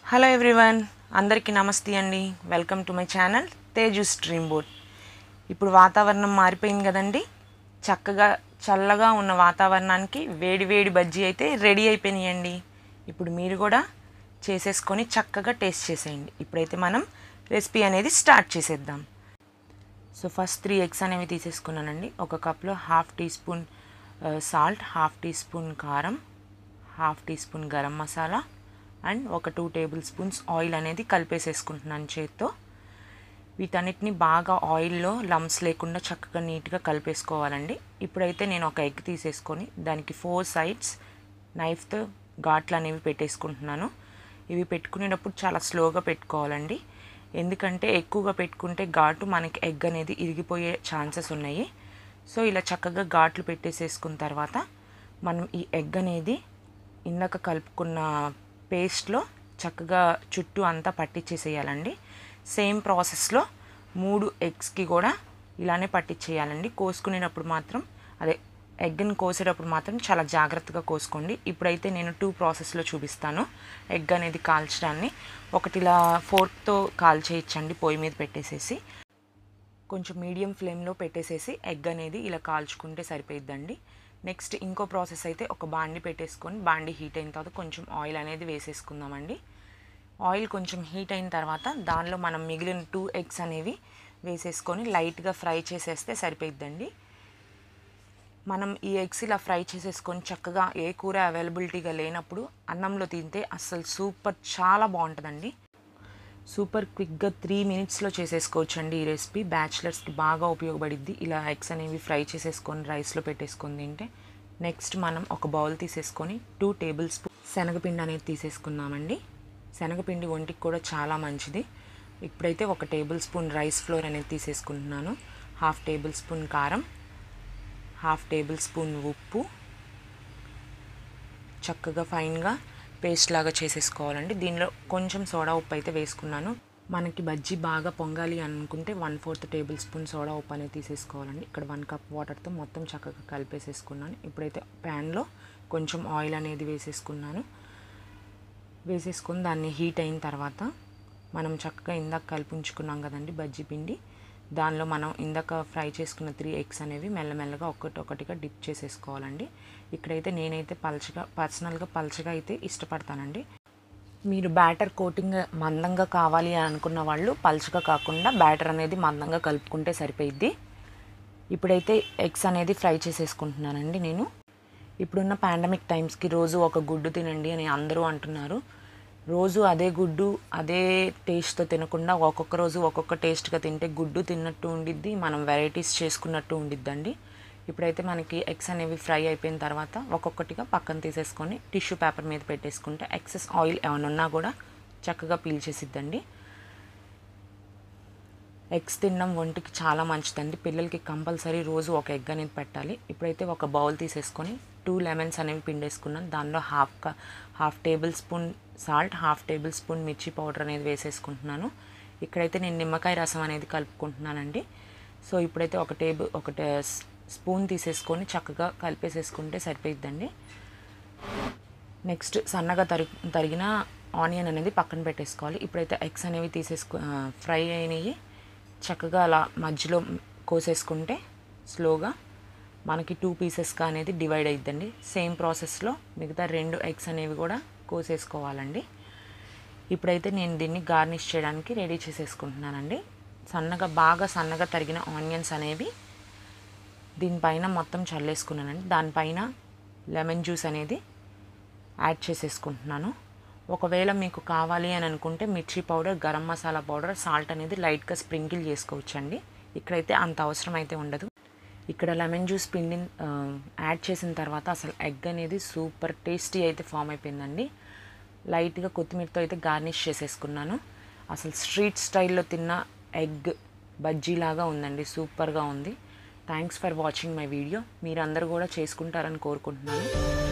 hello everyone అందరికీ నమస్తే అండి welcome to my channel Teju stream board ఇప్పుడు వాతావరణం మారిపోయింది కదండి చక్కగా చల్లగా ఉన్న వాతావరణానికి వేడి వేడి బజ్జీ అయితే రెడీ అయిపోయినాయండి ఇప్పుడు మీరు కూడా చేసేసుకొని చక్కగా టేస్ట్ చేసేయండి ఇప్పుడైతే మనం రెసిపీ అనేది స్టార్ట్ చేసేద్దాం సో ఫస్ట్ త్రీ ఎగ్స్ అనేవి తీసేసుకున్నానండి ఒక కప్లో half teaspoon salt half teaspoon కారం half teaspoon garam masala and ఒక టూ టేబుల్ స్పూన్స్ ఆయిల్ అనేది కలిపేసేసుకుంటున్నాను చేత్తో వీటన్నిటిని బాగా ఆయిల్లో లమ్స్ లేకుండా చక్కగా నీట్గా కలిపేసుకోవాలండి ఇప్పుడైతే నేను ఒక ఎగ్ తీసేసుకొని దానికి ఫోర్ సైడ్స్ నైఫ్తో ఘాట్లు అనేవి పెట్టేసుకుంటున్నాను ఇవి పెట్టుకునేటప్పుడు చాలా స్లోగా పెట్టుకోవాలండి ఎందుకంటే ఎక్కువగా పెట్టుకుంటే ఘాటు మనకి ఎగ్ అనేది ఇరిగిపోయే ఛాన్సెస్ ఉన్నాయి సో ఇలా చక్కగా ఘాట్లు పెట్టేసేసుకున్న తర్వాత మనం ఈ ఎగ్ అనేది ఇందాక కలుపుకున్న పేస్ట్లో చక్కగా చుట్టూ అంతా పట్టించేసేయాలండి సేమ్ ప్రాసెస్లో మూడు ఎగ్స్కి కూడా ఇలానే పట్టించేయాలండి కోసుకునేటప్పుడు మాత్రం అదే ఎగ్ని కోసేటప్పుడు మాత్రం చాలా జాగ్రత్తగా కోసుకోండి ఇప్పుడైతే నేను టూ ప్రాసెస్లో చూపిస్తాను ఎగ్ అనేది కాల్చడాన్ని ఒకటి ఇలా ఫోర్క్తో కాల్చేయచ్చండి పొయ్యి మీద పెట్టేసేసి కొంచెం మీడియం ఫ్లేమ్లో పెట్టేసేసి ఎగ్ అనేది ఇలా కాల్చుకుంటే సరిపోయిద్దండి నెక్స్ట్ ఇంకో ప్రాసెస్ అయితే ఒక బాండి పెట్టేసుకొని బాండి హీట్ అయిన తర్వాత కొంచెం ఆయిల్ అనేది వేసేసుకుందామండి ఆయిల్ కొంచెం హీట్ అయిన తర్వాత దానిలో మనం మిగిలిన టూ ఎగ్స్ అనేవి వేసేసుకొని లైట్గా ఫ్రై చేసేస్తే సరిపోయిద్దండి మనం ఈ ఎగ్స్ ఇలా ఫ్రై చేసేసుకొని చక్కగా ఏ కూర అవైలబిలిటీగా లేనప్పుడు అన్నంలో తింటే అస్సలు సూపర్ చాలా బాగుంటుందండి సూపర్ క్విక్గా త్రీ మినిట్స్లో చేసేసుకోవచ్చండి ఈ రెసిపీ బ్యాచిలర్స్కి బాగా ఉపయోగపడిద్ది ఇలా ఎగ్స్ అనేవి ఫ్రై చేసేసుకొని రైస్లో పెట్టేసుకొని తింటే నెక్స్ట్ మనం ఒక బౌల్ తీసేసుకొని టూ టేబుల్ స్పూన్ శనగపిండి అనేది తీసేసుకున్నామండి శనగపిండి ఒంటికి కూడా చాలా మంచిది ఇప్పుడైతే ఒక టేబుల్ స్పూన్ రైస్ ఫ్లోర్ అనేది తీసేసుకుంటున్నాను హాఫ్ టేబుల్ స్పూన్ కారం హాఫ్ టేబుల్ స్పూన్ ఉప్పు చక్కగా ఫైన్గా పేస్ట్ లాగా చేసేసుకోవాలండి దీనిలో కొంచెం సోడా ఉప్పు అయితే వేసుకున్నాను మనకి బజ్జీ బాగా పొంగాలి అనుకుంటే one fourth tablespoon soda ఉప్పు అనేది తీసేసుకోవాలండి ఇక్కడ వన్ కప్ వాటర్తో మొత్తం చక్కగా కలిపేసేసుకున్నాను ఇప్పుడైతే ప్యాన్లో కొంచెం ఆయిల్ అనేది వేసేసుకున్నాను వేసేసుకొని దాన్ని హీట్ అయిన తర్వాత మనం చక్కగా ఇందాక కలిపించుకున్నాం కదండి బజ్జీ పిండి దానిలో మనం ఇందాక ఫ్రై చేసుకున్న త్రీ ఎగ్స్ అనేవి మెల్లమెల్లగా ఒక్కటి ఒకటిగా డిప్ చేసేసుకోవాలండి ఇక్కడైతే నేనైతే పలచగా పర్సనల్గా పలచగా అయితే ఇష్టపడతానండి మీరు బ్యాటర్ కోటింగ్ మందంగా కావాలి అని అనుకున్న వాళ్ళు పలచగా కాకుండా బ్యాటర్ అనేది మందంగా కలుపుకుంటే సరిపోయిద్ది ఇప్పుడైతే ఎగ్స్ అనేది ఫ్రై చేసేసుకుంటున్నానండి నేను ఇప్పుడున్న పాండమిక్ టైమ్స్కి రోజు ఒక గుడ్డు తినండి అని అందరూ అంటున్నారు రోజు అదే గుడ్డు అదే టేస్ట్తో తినకుండా ఒక్కొక్క రోజు ఒక్కొక్క టేస్ట్గా తింటే గుడ్డు తిన్నట్టు ఉండిద్ది మనం వెరైటీస్ చేసుకున్నట్టు ఉండిద్దండి ఇప్పుడైతే మనకి ఎగ్స్ అనేవి ఫ్రై అయిపోయిన తర్వాత ఒక్కొక్కటిగా పక్కన తీసేసుకొని టిష్యూ పేపర్ మీద పెట్టేసుకుంటే ఎక్సెస్ ఆయిల్ ఏమైనా ఉన్నా కూడా చక్కగా పీల్చేసిద్దండి ఎగ్స్ తినడం ఒంటికి చాలా మంచిదండి పిల్లలకి కంపల్సరీ రోజు ఒక ఎగ్ అనేది పెట్టాలి ఇప్పుడైతే ఒక బౌల్ తీసేసుకొని టూ లెమన్స్ అనేవి పిండేసుకున్నాను దానిలో హాఫ్ క half tablespoon salt half tablespoon మిర్చి పౌడర్ అనేది వేసేసుకుంటున్నాను ఇక్కడైతే నేను నిమ్మకాయ రసం అనేది కలుపుకుంటున్నానండి సో ఇప్పుడైతే ఒక టేబుల్ ఒక స్పూన్ తీసేసుకొని చక్కగా కలిపేసేసుకుంటే సరిపోయిద్దండి నెక్స్ట్ సన్నగా తరి తరిగిన ఆనియన్ అనేది పక్కన పెట్టేసుకోవాలి ఇప్పుడైతే ఎగ్స్ అనేవి తీసేసుకో ఫ్రై అయినవి చక్కగా అలా మధ్యలో కోసేసుకుంటే స్లోగా మనకి టూ పీసెస్గా అనేది డివైడ్ అయిద్దండి సేమ్ ప్రాసెస్లో మిగతా రెండు ఎగ్స్ అనేవి కూడా కోసేసుకోవాలండి ఇప్పుడైతే నేను దీన్ని గార్నిష్ చేయడానికి రెడీ చేసేసుకుంటున్నానండి సన్నగా బాగా సన్నగా తరిగిన ఆనియన్స్ అనేవి దీనిపైన మొత్తం చల్లేసుకున్నానండి దానిపైన లెమన్ జ్యూస్ అనేది యాడ్ చేసేసుకుంటున్నాను ఒకవేళ మీకు కావాలి అని అనుకుంటే మిర్చి powder garam masala powder salt అనేది లైట్గా స్ప్రింకిల్ చేసుకోవచ్చండి ఇక్కడైతే అంత అవసరం అయితే ఉండదు ఇక్కడ లెమన్ జ్యూస్ పిండి యాడ్ చేసిన తర్వాత అసలు ఎగ్ అనేది సూపర్ టేస్టీ అయితే ఫామ్ అయిపోయిందండి లైట్గా కొత్తిమీరతో అయితే గార్నిష్ చేసేసుకున్నాను అసలు స్ట్రీట్ స్టైల్లో తిన్న ఎగ్ బజ్జీలాగా ఉందండి సూపర్గా ఉంది thanks for watching my video మీరందరూ కూడా చేసుకుంటారని కోరుకుంటున్నాను